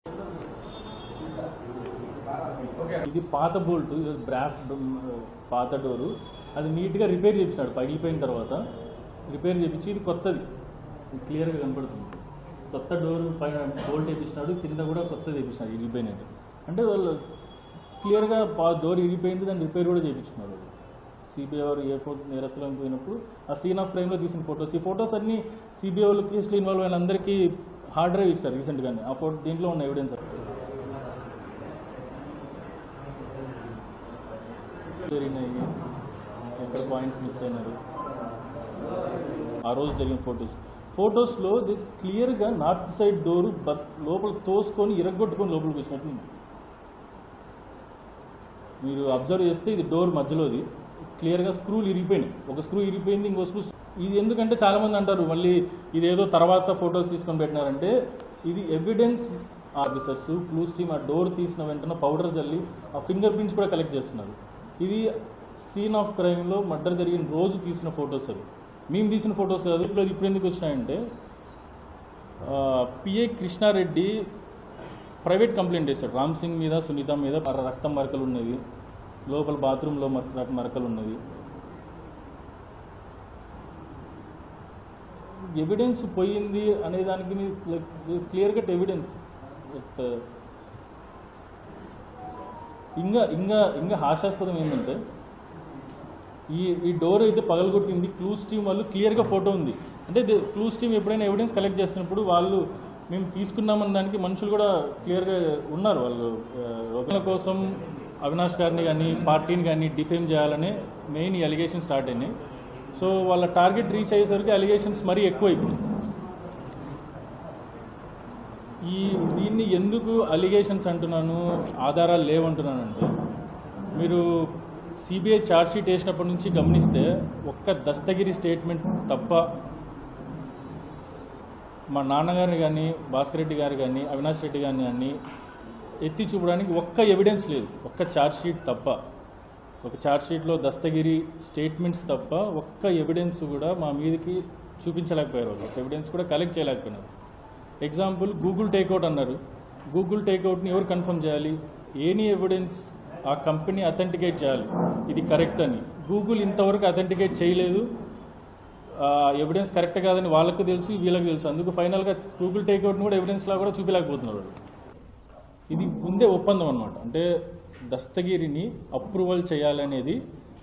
ఇది పాత bolt brass పాత డోరు అది నీట్గా రిపేర్ చేపించాడు పగిలిపోయిన తర్వాత రిపేర్ చేపించి ఇది కొత్తది ఇది క్లియర్గా కనపడుతుంది కొత్త డోర్ పైన బోల్ట్ వేపించినాడు కింద కూడా కొత్తది వేపించినాడు ఇరిగిపోయినట్టు అంటే వాళ్ళు క్లియర్గా పా డోర్ ఇరిగిపోయింది దాన్ని రిపేర్ కూడా చేయించుకున్నాడు సిబిఐ వారు ఏ ఫోటో నేరస్తులను పోయినప్పుడు ఆ సీన్ ఆఫ్ ఫ్రేమ్లో తీసిన ఫొటోస్ ఈ ఫొటోస్ అన్ని సిబిఐ వాళ్ళు కేసులో ఇన్వాల్వ్ అయిన అందరికీ హార్డ్ డ్రైవ్ ఇచ్చారు రీసెంట్గానే ఆ ఫోటో దీంట్లో ఉన్న ఎవిడెన్స్ జరిగినాయి ఎక్కడ పాయింట్స్ మిస్ అయినారు ఆ రోజు జరిగిన ఫొటోస్ ఫొటోస్లో దిస్ క్లియర్గా నార్త్ సైడ్ డోరు లోపల తోసుకొని ఇరగొట్టుకొని లోపలికి వచ్చినట్టు ఉంది. మీరు అబ్జర్వ్ చేస్తే ఇది డోర్ మధ్యలోది క్లియర్గా స్క్రూలు ఇరిగిపోయినాయి ఒక స్క్రూ ఇరిగిపోయింది ఇంకో స్క్రూ ఇది ఎందుకంటే చాలా మంది అంటారు మళ్ళీ ఇదేదో తర్వాత ఫొటోస్ తీసుకొని పెట్టినారంటే ఇది ఎవిడెన్స్ ఆఫీసర్స్ క్లూస్ టీమ్ ఆ డోర్ తీసిన వెంటనే పౌడర్ చల్లి ఆ ఫింగర్ ప్రింట్స్ కూడా కలెక్ట్ చేస్తున్నారు ఇది సీన్ ఆఫ్ క్రైమ్లో మర్డర్ జరిగిన రోజు తీసిన ఫొటోస్ అవి మేము తీసిన ఫొటోస్ కాదు ఇప్పుడు ఇప్పుడు ఎందుకు వచ్చినాయంటే పిఏ కృష్ణారెడ్డి ప్రైవేట్ కంప్లైంట్ చేశాడు రామ్ సింగ్ మీద సునీత మీద రక్తం మరకలు ఉన్నవి లోపల బాత్రూంలో మర మరకలు ఉన్నవి ఎవిడెన్స్ పోయింది అనే దానికి క్లియర్ కట్ ఎవిడెన్స్ ఇంకా ఇంకా ఇంకా హాస్యాస్పదం ఏంటంటే ఈ ఈ డోర్ అయితే పగలగొట్టింది క్లూస్ టీమ్ వాళ్ళు క్లియర్గా ఫోటో ఉంది అంటే క్లూస్ టీమ్ ఎప్పుడైనా ఎవిడెన్స్ కలెక్ట్ చేస్తున్నప్పుడు వాళ్ళు మేము తీసుకున్నామన్న దానికి మనుషులు కూడా క్లియర్గా ఉన్నారు వాళ్ళు ఒకరి కోసం అవినాష్ గారిని కానీ పార్టీని కానీ డిఫేమ్ చేయాలని మెయిన్ ఈ అలిగేషన్ స్టార్ట్ అయినాయి సో వాళ్ళ టార్గెట్ రీచ్ అయ్యేసరికి అలిగేషన్స్ మరీ ఎక్కువైపోయింది ఈ దీన్ని ఎందుకు అలిగేషన్స్ అంటున్నాను ఆధారాలు లేవంటున్నానంటే మీరు సిబిఐ ఛార్జ్షీట్ వేసినప్పటి నుంచి గమనిస్తే ఒక్క దస్తగిరి స్టేట్మెంట్ తప్ప మా నాన్నగారిని కానీ భాస్కర్ రెడ్డి గారు కానీ అవినాష్ రెడ్డి గారిని కానీ ఎత్తి చూపడానికి ఒక్క ఎవిడెన్స్ లేదు ఒక్క ఛార్జ్షీట్ తప్ప ఒక ఛార్జ్షీట్లో దస్తగిరి స్టేట్మెంట్స్ తప్ప ఒక్క ఎవిడెన్స్ కూడా మా మీదకి చూపించలేకపోయారు వాళ్ళు ఒక ఎవిడెన్స్ కూడా కలెక్ట్ చేయలేకపోయినారు ఎగ్జాంపుల్ గూగుల్ టేక్అవుట్ అన్నారు గూగుల్ టేక్అవుట్ని ఎవరు కన్ఫర్మ్ చేయాలి ఎనీ ఎవిడెన్స్ ఆ కంపెనీ అథెంటికేట్ చేయాలి ఇది కరెక్ట్ అని గూగుల్ ఇంతవరకు అథెంటికేట్ చేయలేదు ఎవిడెన్స్ కరెక్ట్ కాదని వాళ్ళకు తెలుసు వీళ్ళకి తెలుసు అందుకు ఫైనల్గా గూగుల్ టేక్అవుట్ని కూడా ఎవిడెన్స్లా కూడా చూపించలేకపోతున్నారు వాళ్ళు ఇది ముందే ఒప్పందం అనమాట అంటే దస్తగిరిని అప్రూవల్ చేయాలనేది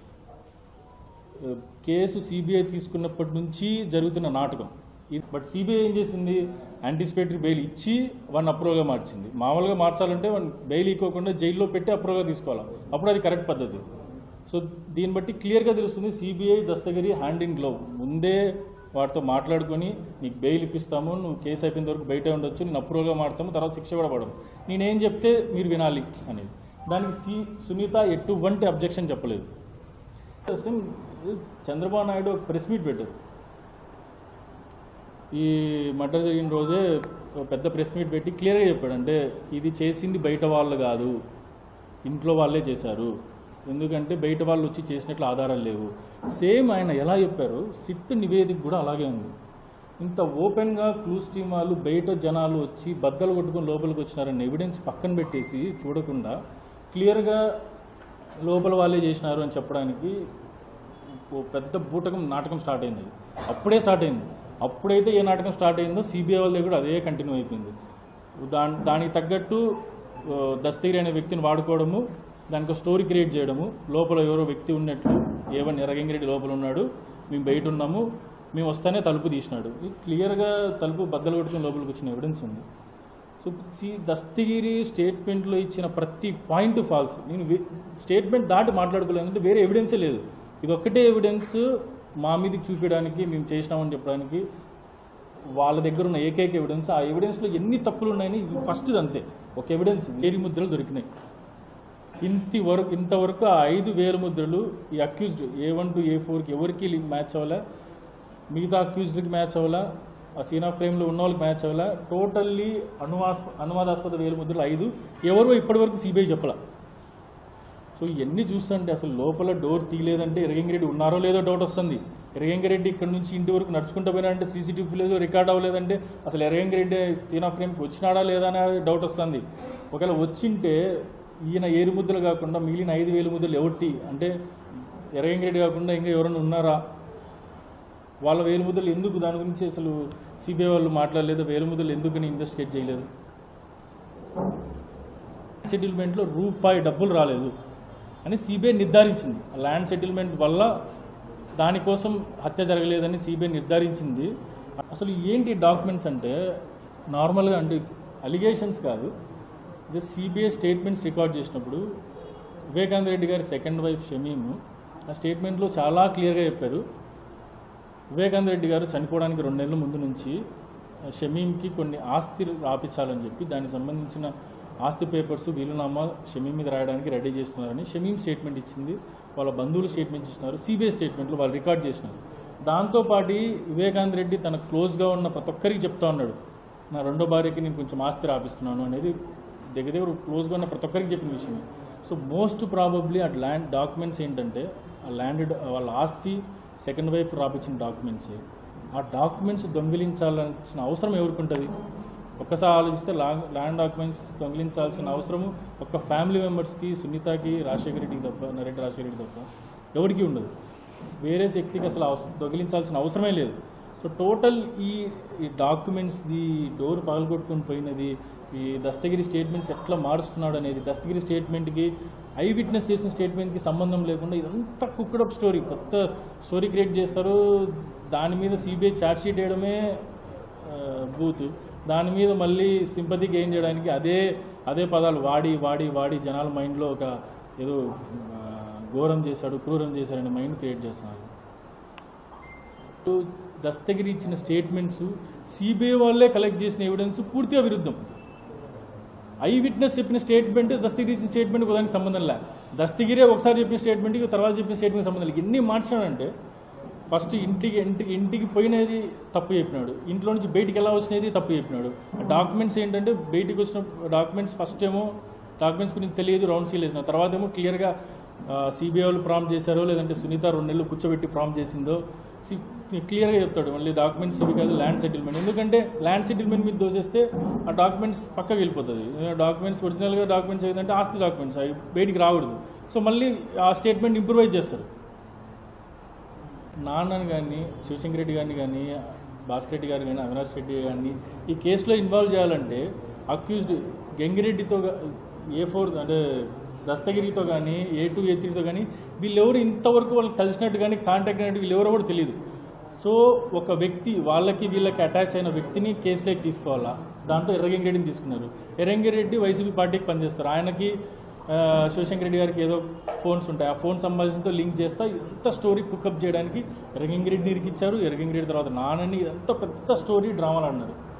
ఆ, కేసు సిబిఐ తీసుకున్నప్పటి నుంచి జరుగుతున్న నాటకం ఇది- బట్ సిబిఐ ఏం చేసింది యాంటిసిపేటరీ బెయిల్ ఇచ్చి వన్ అప్రూవల్గా మార్చింది మామూలుగా మార్చాలంటే వన్ బెయిల్ ఇవ్వకుండా జైల్లో పెట్టి అప్రూవల్గా తీసుకోవాలి అప్పుడు అది కరెక్ట్ పద్ధతి సో దీన్ని బట్టి క్లియర్గా తెలుస్తుంది CBI Dastagiri hand in glove ముందే వాటితో మాట్లాడుకొని నీకు బెయిల్ ఇప్పిస్తాము నువ్వు కేసు అయిపోయిన వరకు బయట ఉండొచ్చు నేను అప్రూవల్గా మాడతాము తర్వాత శిక్ష కూడా పడము నేనేం చెప్తే మీరు వినాలి అనేది దానికి సి సునీత ఎటువంటి అబ్జెక్షన్ చెప్పలేదు Same, చంద్రబాబు నాయుడు ఒక ప్రెస్ మీట్ పెట్టారు ఈ మర్డర్ జరిగిన రోజే ఒక పెద్ద ప్రెస్ మీట్ పెట్టి క్లియర్గా చెప్పాడు అంటే ఇది చేసింది బయట వాళ్ళు కాదు ఇంట్లో వాళ్ళే చేశారు ఎందుకంటే బయట వాళ్ళు వచ్చి చేసినట్లు ఆధారాలు లేవు సేమ్ ఆయన ఎలా చెప్పారు సిట్ నివేదిక కూడా అలాగే ఉంది ఇంత ఓపెన్గా క్లూస్ టీమ్ వాళ్ళు బయట జనాలు వచ్చి బద్దలు కొట్టుకొని లోపలికి వచ్చినారని ఎవిడెన్స్ పక్కన పెట్టేసి చూడకుండా క్లియర్గా లోపల వాళ్ళే చేసినారు అని చెప్పడానికి ఓ పెద్ద బూటకం నాటకం స్టార్ట్ అయింది అది. అప్పుడే స్టార్ట్ అయింది అప్పుడైతే ఏ నాటకం స్టార్ట్ అయిందో సిబిఐ వాళ్ళ దగ్గర అదే కంటిన్యూ అయిపోయింది దాని దానికి తగ్గట్టు ఆ, దస్తగిరి అనే వ్యక్తిని వాడుకోవడము దానికి ఒక స్టోరీ క్రియేట్ చేయడము లోపల ఎవరో వ్యక్తి ఉన్నట్లు ఏవన్ ఎర్రగంగిరెడ్డి లోపల ఉన్నాడు మేము బయట ఉన్నాము మేము వస్తానే తలుపు తీసినాడు ఇది క్లియర్గా తలుపు బద్దలు కొట్టుకుని లోపలికి వచ్చిన ఎవిడెన్స్ ఉంది సో సి దస్తగిరి స్టేట్మెంట్లో ఇచ్చిన ప్రతి పాయింట్ ఫాల్స్ నేను వే- స్టేట్మెంట్ దాటి మాట్లాడుకోలేదు అంటే వేరే ఎవిడెన్సే లేదు ఇది ఒక్కటే ఎవిడెన్స్ మా మీదకి చూపించడానికి మేము చేసినామని చెప్పడానికి వాళ్ళ దగ్గర ఉన్న ఏకైక ఎవిడెన్స్ ఆ ఎవిడెన్స్లో ఎన్ని తప్పులు ఉన్నాయని ఇది ఫస్ట్ అంతే ఒక ఎవిడెన్స్ వేలి ముద్రలు దొరికినాయి ఇంత వరకు ఇంతవరకు ఆ ఐదు వేల ముద్రలు ఈ accused A one to A ఫోర్కి ఎవరికి మ్యాచ్ అవ్వాలా మిగతా అక్యూజ్డ్కి మ్యాచ్ అవ్వాలా ఆ సీన్ ఆఫ్ క్రైమ్లో ఉన్న వాళ్ళకి మ్యాచ్ అవ్వాలా టోటల్లీ అనువాస్ అనువాదాస్పద వేల ముద్రలు ఐదు ఎవరో ఇప్పటివరకు సిబిఐ చెప్పలా సో ఇవన్నీ చూస్తుంటే అసలు లోపల డోర్ తీయలేదంటే ఇరగింగిరెడ్డి ఉన్నారో లేదో డౌట్ వస్తుంది ఎరగంగిరెడ్డి ఇక్కడ నుంచి ఇంటి వరకు నడుచుకుంటూ పోయినాడంటే సీసీటీవీ ఫుటేజ్ రికార్డ్ అవ్వలేదంటే అసలు ఎరగంగిరెడ్డి సీన్ ఆఫ్ క్రైమ్కి వచ్చినాడా లేదా అనే డౌట్ వస్తుంది ఒకవేళ వచ్చింటే ఈయన ఏరు ముద్దలు కాకుండా మిగిలిన ఐదు వేలు ముద్దలు ఎవటి అంటే ఎరగంగిరెడ్డి కాకుండా ఇంకా ఎవరైనా ఉన్నారా వాళ్ళ వేలు ముద్దలు ఎందుకు దాని గురించి అసలు సిబిఐ వాళ్ళు మాట్లాడలేదు వేలు ముద్దలు ఎందుకు ఇన్వెస్టిగేట్ చేయలేదు సెటిల్మెంట్లో రూపాయి డబ్బులు రాలేదు అని సిబిఐ నిర్ధారించింది ల్యాండ్ సెటిల్మెంట్ వల్ల దానికోసం హత్య జరగలేదని సిబిఐ నిర్ధారించింది అసలు ఏంటి డాక్యుమెంట్స్ అంటే నార్మల్గా అంటే అలిగేషన్స్ కాదు ఇది సిబిఐ స్టేట్మెంట్స్ రికార్డ్ చేసినప్పుడు వివేకానంద రెడ్డి గారి సెకండ్ వైఫ్ షమీమ్ ఆ స్టేట్మెంట్లో చాలా క్లియర్గా చెప్పారు వివేకానంద రెడ్డి గారు చనిపోవడానికి రెండు నెలల ముందు నుంచి షమీమ్కి కొన్ని ఆస్తి రాపించాలని చెప్పి దానికి సంబంధించిన ఆస్తి పేపర్స్ వీలునామా షమీం మీద రాయడానికి రెడీ చేస్తున్నారని షమీం స్టేట్మెంట్ ఇచ్చింది వాళ్ళ బంధువులు స్టేట్మెంట్ ఇస్తున్నారు సిబిఐ స్టేట్మెంట్లు వాళ్ళు రికార్డ్ చేసినారు దాంతోపాటు వివేకానంద రెడ్డి తన క్లోజ్గా ఉన్న ప్రతి ఒక్కరికి చెప్తా ఉన్నాడు నా రెండో భార్యకి నేను కొంచెం ఆస్తి రాపిస్తున్నాను అనేది దగ్గర దగ్గర క్లోజ్గా ఉన్న ప్రతి ఒక్కరికి చెప్పిన విషయమే సో మోస్ట్ ప్రాబబ్లీ ఆ ల్యాండ్ డాక్యుమెంట్స్ ఏంటంటే ఆ ల్యాండ్ వాళ్ళ ఆస్తి సెకండ్ వైపు రాపించిన డాక్యుమెంట్స్ ఆ డాక్యుమెంట్స్ దొంగిలించాల్సిన అవసరం ఎవరికి ఉంటుంది ఒక్కసారి ఆలోచిస్తే లా- ల్యాండ్ డాక్యుమెంట్స్ దొంగిలించాల్సిన అవసరము ఒక్క ఫ్యామిలీ మెంబర్స్కి సునీతకి రాజశేఖర రెడ్డికి తప్ప నరేంద్ర రాజశేఖర రెడ్డి తప్ప ఎవరికి ఉండదు వేరే శక్తికి అసలు అవస- దొంగిలించాల్సిన అవసరమే లేదు సో టోటల్ ఈ ఈ డాక్యుమెంట్స్ది డోర్ పగలగొట్టుకొని పోయినది ఈ దస్తగిరి స్టేట్మెంట్స్ ఎట్లా మారుస్తున్నాడు అనేది దస్తగిరి స్టేట్మెంట్కి ఐ విట్నెస్ చేసిన స్టేట్మెంట్కి సంబంధం లేకుండా ఇదంతా కుక్కడప్ స్టోరీ కొత్త స్టోరీ క్రియేట్ చేస్తారు దాని మీద సిబిఐ ఛార్జ్ షీట్ వేయడమే ఆ, బూత్ దాని మీద మళ్ళీ సింపతి గెయిన్ చేయడానికి అదే అదే పదాలు వాడి వాడి వాడి జనాల మైండ్లో ఒక ఏదో ఆ, ఘోరం చేశాడు క్రూరం చేశాడనే మైండ్ క్రియేట్ చేస్తున్నారు ఇప్పుడు దస్తగిరి ఇచ్చిన స్టేట్మెంట్స్ సిబిఐ వాళ్ళే కలెక్ట్ చేసిన ఎవిడెన్స్ పూర్తిగా విరుద్ధం ఐ విట్నెస్ చెప్పిన స్టేట్మెంట్ దస్తగిరి ఇచ్చిన స్టేట్మెంట్ దానికి సంబంధం లే దస్తగిరే ఒకసారి చెప్పిన స్టేట్మెంట్కి తర్వాత చెప్పిన స్టేట్మెంట్ సంబంధం లేదు ఎన్ని మార్చాడంటే ఫస్ట్ ఇంటికి ఇంటికి ఇంటికి పోయినది తప్పు చెప్పినాడు ఇంట్లో నుంచి బయటికి ఎలా వచ్చినది తప్పు చెప్పినాడు డాక్యుమెంట్స్ ఏంటంటే బయటికి వచ్చిన డాక్యుమెంట్స్ ఫస్ట్ ఏమో డాక్యుమెంట్స్ గురించి తెలియదు రౌండ్ సీల్ వేసిన తర్వాత ఏమో క్లియర్గా సిబిఐ వాళ్ళు ప్రాంప్ట్ చేశారో లేదంటే సునీత రెండు నెలలు కూర్చోబెట్టి ప్రాంప్ట్ చేసిందో క్లియర్గా చెప్తాడు మళ్ళీ డాక్యుమెంట్స్ ఇవి కాదు ల్యాండ్ సెటిల్మెంట్ ఎందుకంటే ల్యాండ్ సెటిల్మెంట్ మీద దోసేస్తే ఆ డాక్యుమెంట్స్ పక్కకి వెళ్ళిపోతుంది డాక్యుమెంట్స్ ఒరిజినల్గా డాక్యుమెంట్స్ ఏదంటే ఆస్తి డాక్యుమెంట్స్ అవి బయటికి రాకూడదు సో మళ్ళీ ఆ స్టేట్మెంట్ ఇంప్రూవైజ్ చేస్తారు నాన్నని కానీ శివశంకర్ రెడ్డి గారిని కానీ భాస్కర్ రెడ్డి గారు కానీ అవినాష్ రెడ్డి కానీ ఈ కేసులో ఇన్వాల్వ్ చేయాలంటే అక్యూజ్డ్ గంగిరెడ్డితో గా- ఏ ఫోర్ అంటే దస్తగిరితో కానీ ఏ టూ ఏ త్రీతో కానీ వీళ్ళెవరు ఇంతవరకు వాళ్ళు కలిసినట్టు కానీ కాంటాక్ట్ అయినట్టు వీళ్ళెవరో కూడా తెలియదు సో ఒక వ్యక్తి వాళ్ళకి వీళ్ళకి అటాచ్ అయిన వ్యక్తిని కేసులోకి తీసుకోవాలా దాంతో ఎర్రగంగిరెడ్డిని తీసుకున్నారు ఎర్రంగిరెడ్డి వైసీపీ పార్టీకి పనిచేస్తారు ఆయనకి ఆ, శివశంకర్ రెడ్డి గారికి ఏదో ఫోన్స్ ఉంటాయి ఆ ఫోన్ సంబంధించినతో లింక్ చేస్తా ఇంత స్టోరీ కుకప్ చేయడానికి ఎర్రగంగిరెడ్డిని ఇరికిచ్చారు ఎర్రగంగిరెడ్డి తర్వాత నానని ఇదంతా పెద్ద స్టోరీ డ్రామాలు అన్నారు